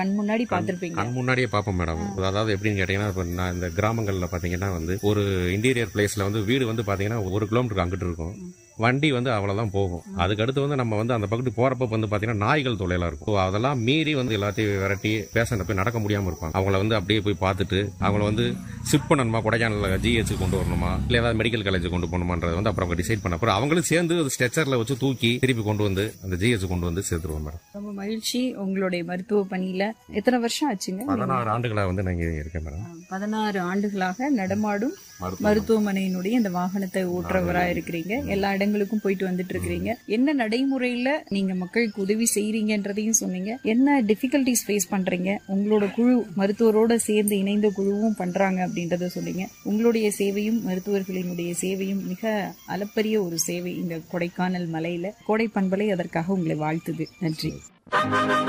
கண் முன்னாடி பார்த்திருப்பீங்க கண் முன்னாடியே பார்ப்போம் மேடம் அதாவது எப்படின்னு கேட்டீங்கன்னா இப்போ நான் இந்த கிராமங்கள்ல பாத்தீங்கன்னா வந்து ஒரு இன்டீரியர் பிளேஸ்ல வந்து வீடு வந்து பாத்தீங்கன்னா ஒரு கிலோமீட்டருக்கு அங்கிட்டு இருக்கும் வண்டி வந்து அவ்வளவுதான் போகும் அதுக்கு அடுத்து வந்து நம்ம வந்து அந்த பக்கத்து போறப்ப வந்து பாத்தீங்கன்னா நாய்கள் தொலைலாம் இருக்கும் So அதெல்லாம் மீறி வந்து எல்லாத்தையும் விரட்டி பேஷண்ட்டை போய் நடக்க முடியாம இருப்பாங்க அவங்கள வந்து அப்படியே போய் பார்த்துட்டு அவங்கள வந்து ஷிஃப்ட் பண்ணணுமா கொடைக்கானல் ஜிஹெச் கொண்டு வரணுமா இல்ல ஏதாவது மெடிக்கல் காலேஜ் கொண்டு போகணுமான்றது வந்து அப்புறம் அவங்க டிசைட் பண்ண அப்புறம் அவங்களும் சேர்ந்து ஸ்ட்ரெச்சர்ல வச்சு தூக்கி திருப்பி கொண்டு வந்து அந்த ஜிஹெச் கொண்டு வந்து சேர்த்துருவோம் மேடம் ரொம்ப மகிழ்ச்சி உங்களுடைய மருத்துவ பணியில எத்தனை வருஷம் ஆச்சுங்க பதினாறு ஆண்டுகளா வந்து நான் இங்க இருக்கேன் மேடம் பதினாறு ஆண்டுகளாக நடமாடும் மருத்துவ மருத்துவமனையினுடைய இந்த வாகனத்தை ஓட்டுறவரா இருக்கிறீங்க எல்லா இடங்களுக்கும் போயிட்டு வந்துட்டு இருக்கிறீங்க என்ன நடைமுறையில நீங்க மக்களுக்கு உதவி செய்யறீங்கன்றதையும் சொன்னீங்க என்ன டிஃபிகல்டிஸ் ஃபேஸ் பண்றீங்க உங்களோட குழு மருத்துவரோட சேர்ந்து இணைந்த குழுவும் பண்றாங்க அப்படின்றத சொன்னீங்க உங்களுடைய சேவையும் மருத்துவர்களினுடைய சேவையும் மிக அளப்பரிய ஒரு சேவை இந்த கொடைக்கானல் மலையில கோடை பண்பலை அதற்காக உங்களை வாழ்த்துது நன்றி